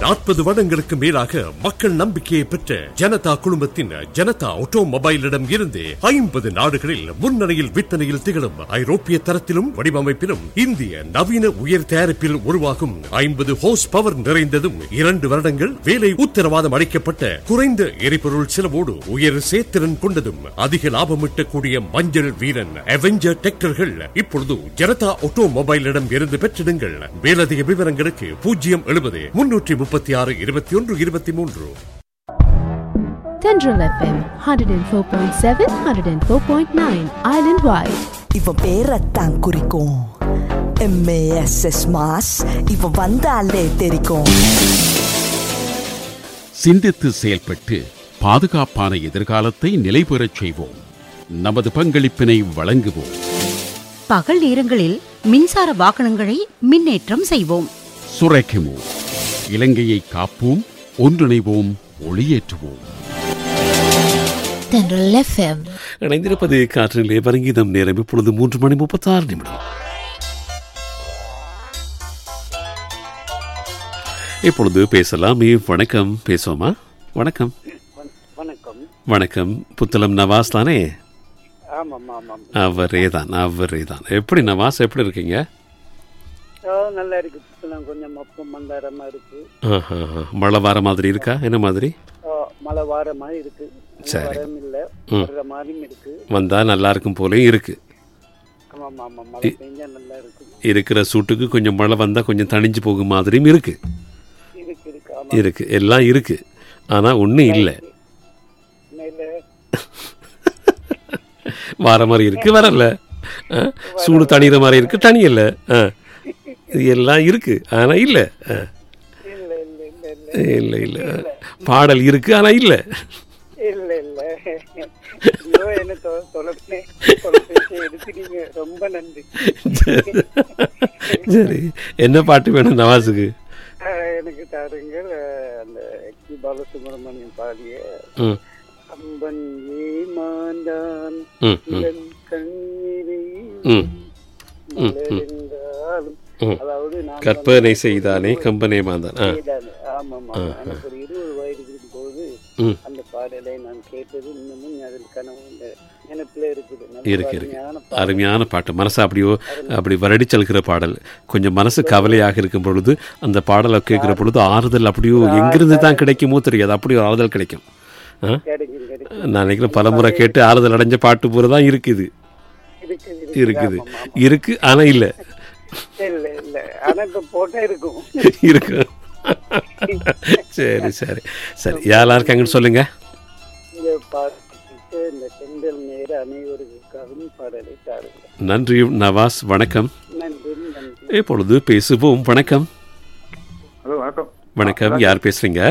நாற்பது வருடங்களுக்கு மேலாக மக்கள் நம்பிக்கையை பெற்ற ஜனதா குழுமத்தின் ஜனதா ஆட்டோமொபைலிடம் இருந்து ஐம்பது நாடுகளில் முன்னணியில் விற்பனையில் திகழும் ஐரோப்பிய தரத்திலும் வடிவமைப்பிலும் இந்திய நவீன உயர் தயாரிப்பில் உருவாகும் ஐம்பது ஹோஸ் பவர் நிறைந்ததும் இரண்டு வருடங்கள் வேலை உத்தரவாதம் அளிக்கப்பட்ட குறைந்த எரிபொருள் செலவோடு உயர் சேத்திறன் கொண்டதும் அதிக லாபம் ஈட்டக்கூடிய மஞ்சள் வீரன் அவெஞ்சர் டிராக்டர்கள் இப்பொழுது ஜனதா ஆட்டோமொபைலிடம் இருந்து பெற்றிடுங்கள் மேலதிக விவரங்களுக்கு பூஜ்ஜியம் எழுபது முன்னூற்றி முப்பத்தி ஆறு இருபத்தி ஒன்று இருபத்தி மூன்று Tendril FM 104.7, 104.9, island wide. இவன் பேரத்தான் குறிக்கும் எம்ஏஎஸ்எஸ் மாஸ் இவன் வந்தாலே தெரிக்கும் சிந்தித்து செயல்பட்டு பாதுகாப்பான எதிர்காலத்தை நிலைபெறச் செய்வோம் நமது பங்களிப்பினை வழங்குவோம் பகல் நேரங்களில் மின்சார வாகனங்களை மின்னேற்றம் செய்வோம் சுரக்கிமோ இலங்கையை காப்போம் ஒன்றிணைவோம் ஒளியேற்றுவோம் Tendril FM. இணைந்திருப்பது காற்றிலே வருங்கிதம் நேரம் இப்பொழுது மூன்று மணி முப்பத்தாறு நிமிடம் இப்பொழுது பேசலாம் ஏ, வணக்கம் பேசுவோமா வணக்கம் வணக்கம் வணக்கம் புத்தளம் நவாஸ் தானே ஆமாம் ஆமாம் அவரே தான் அவரே தான் எப்படி நவாஸ் எப்படி இருக்கீங்க ஆ, நல்லா இருக்கு புத்தளம் கொஞ்சம் மப்பம் மந்தாரமா இருக்கு ஆஹா, ஆஹா. மழை வர மாதிரி இருக்கா என்ன மாதிரி ஆ, மழை வார மாதிரி இருக்கு மழை சரி. வரவும் இல்ல ம். வர்ற மாதிரியும் இருக்கு வந்தா நல்லா இருக்கும் போலயும் இருக்கு ஆமாம் ஆமாம் மழை பெஞ்சா நல்லா இருக்கு இருக்கிற சூட்டுக்கு கொஞ்சம் மழை வந்தா கொஞ்சம் தணிஞ்சு போகும் மாதிரியும் இருக்கு இருக்கு இருக்கு ஆமாம் இருக்கு எல்லாம் இருக்கு ஆனா ஒண்ணும் இல்லை மேல வார மாதிரி இருக்கு வரல ஆ, சூடு தணிகிற மாதிரி இருக்கு தனியல இது எல்லாம் இருக்கு ஆனா இல்ல ஆ, இல்ல இல்ல இல்ல இல்ல இல்ல இல்ல பாடல் இருக்கு ஆனா இல்ல இல்ல இல்ல ஐயோ என்ன தொ- தொலைபே தொலைபேசி எடுத்துட்டீங்க ரொம்ப நன்றி சரி. சரி என்ன பாட்டு வேணும் நவாஸுக்கு ஆ, எனக்கு தாருங்கள் ஆ, அந்த கி பாலசுப்ரமணியம் பாடிய ம் அம்பன் ஏமாந்தான் ம் ம் இளம் கண்ணீரை ம் ம், மலர்ந்தாலும் ம். அதாவது நான் கற்பனை செய்தானே கம்பனே மாந்தான் ஆ செய்தானே. ஆமாம் ஆமாம் எனக்கு ஒரு இருபது வயது இருக்கும்போது ம். அந்த பாடலை நான் கேட்டது இன்னமும் அதில் கனவு இந்த நினைப்புல இருக்குது நல்ல இருக்கு இருக்கு அருமையான பாடல். அருமையான பாட்டு மனசு அப்படியோ அப்படி வரடிச்சலுக்கிற பாடல் கொஞ்சம் மனசு கவலையாக இருக்கும் பொழுது அந்த பாடலை கேட்கிற பொழுது ஆறுதல் அப்படியோ எங்கிருந்து தான் கிடைக்குமோ தெரியாது அப்படி ஒரு ஆறுதல் கிடைக்கும் ஆ? கிடைக்கும் கிடைக்கும் நான் நினைக்கிறேன் பலமுறை கேட்டு ஆறுதல் அடைஞ்ச பாட்டு பூரா தான் இருக்குது இருக்குது இருக்குது ஆமாம், ஆமாம். இருக்கு ஆனா இல்ல இல்ல இல்ல ஆனா இப்ப போட்டா இருக்கும் இருக்கு சரி சரி சரி யாரெல்லாம் இருக்காங்கன்னு சொல்லுங்க இந்த பாட்டு இந்த செங்கல் நேர அனைவருக்காகவும் பாடலை தாருங்கள் நன்றி நவாஸ் வணக்கம் நன்றி நன்றி இப்பொழுது பேசுவோம் வணக்கம் ஹலோ வணக்கம் வணக்கம் யார் பேசுறீங்க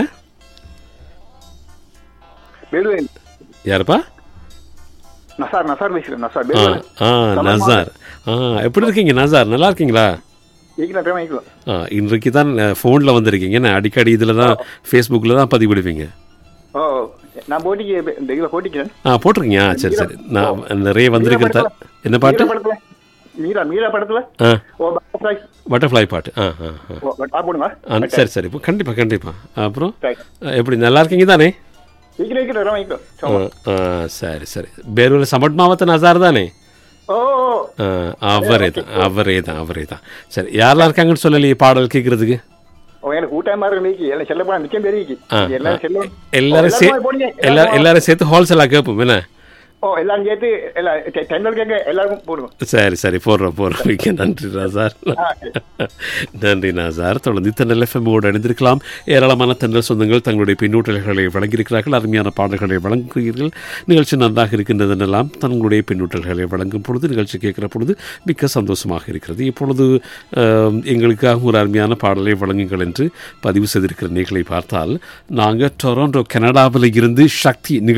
வேலுவேன் யாருப்பா நசார் நசார் பேசுகிறேன் நசார் ஆ வேலுவேன் ஆ நசார் ஆ எப்படி இருக்கீங்க நசார் நல்லா இருக்கீங்களா ஈக்கின டைம் ஆகிக்கலாம் ஆ இன்றைக்கு தான் ஃபோனில் வந்திருக்கீங்க நான் அடிக்கடி இதில் தான் ஃபேஸ்புக்கில் தான் பதிவிடுவீங்க ஓ நான் போட்டிக்கு இந்த இதில் போட்டிக்கிறேன் ஆ போட்டிருக்கீங்க ஆ சரி சரி நான் நிறைய வந்திருக்கிறத என்ன பாட்டு மீரா படத்துல மீரா மீரா படத்துல ஆ ஓ பட்டர்ஃப்ளை பட்டர்ஃப்ளை பாட்டு ஆ ஆ ஆ ஓ ஆ போடுங்க ஆ சரி சரி இப்போ கண்டிப்பாக கண்டிப்பாக அப்புறம் Right. ஆ, எப்படி நல்லா இருக்கீங்க தானே ஈக்கின ஈக்கின டைம் ஆ ஆகிக்கலாம் ஆ சரி சரி பேரூர் சமட் மாவட்ட நசார் தானே ஓ ஓ, ஆ, அவரே தான் அவரே தான் அவரே தான் சரி யாரெல்லாம் இருக்காங்கன்னு சொல்லலையே பாடல் கேட்குறதுக்கு ஓ எனக்கு கூட்டமா இருக்கு நீக்கி எல்லாம் செல்ல போனா நிச்சயம் பெருகி ஆ, எல்லாரும் செல்லும் எல்லாரும் சே போடுங்க எல்லாரும் எல்லாரும் சேர்த்து ஹோல்சேலாக கேட்போம் என்ன ஓ எல்லாரும் சேர்த்து எல்லாம் டெண்டர் கேட்க எல்லாருக்கும் போடுங்க சரி சரி போடுறோம் போடுறோம் மிக்க நன்றி நாசார் நன்றி நாசார் தொடர்ந்து தென்னல் எஃப்எம்மோடு அணிந்திருக்கலாம் ஏராளமான தென்னல் சொந்தங்கள் தங்களுடைய பின்னூட்டல்களை வழங்கியிருக்கிறார்கள் அருமையான பாடல்களை வழங்குகிறீர்கள் நிகழ்ச்சி நன்றாக இருக்கின்றதெல்லாம் தங்களுடைய பின்னூட்டல்களை வழங்கும் பொழுது நிகழ்ச்சி கேட்கிற பொழுது மிக்க சந்தோஷமாக இருக்கிறது இப்பொழுது அஹ், எங்களுக்காக ஒரு அருமையான பாடலை வழங்குங்கள் என்று பதிவு செய்திருக்கிற நிகழ்வை பார்த்தால் நாங்கள் டொரண்டோ கனடாவில் இருந்து சக்தி நிகழ்ச்சி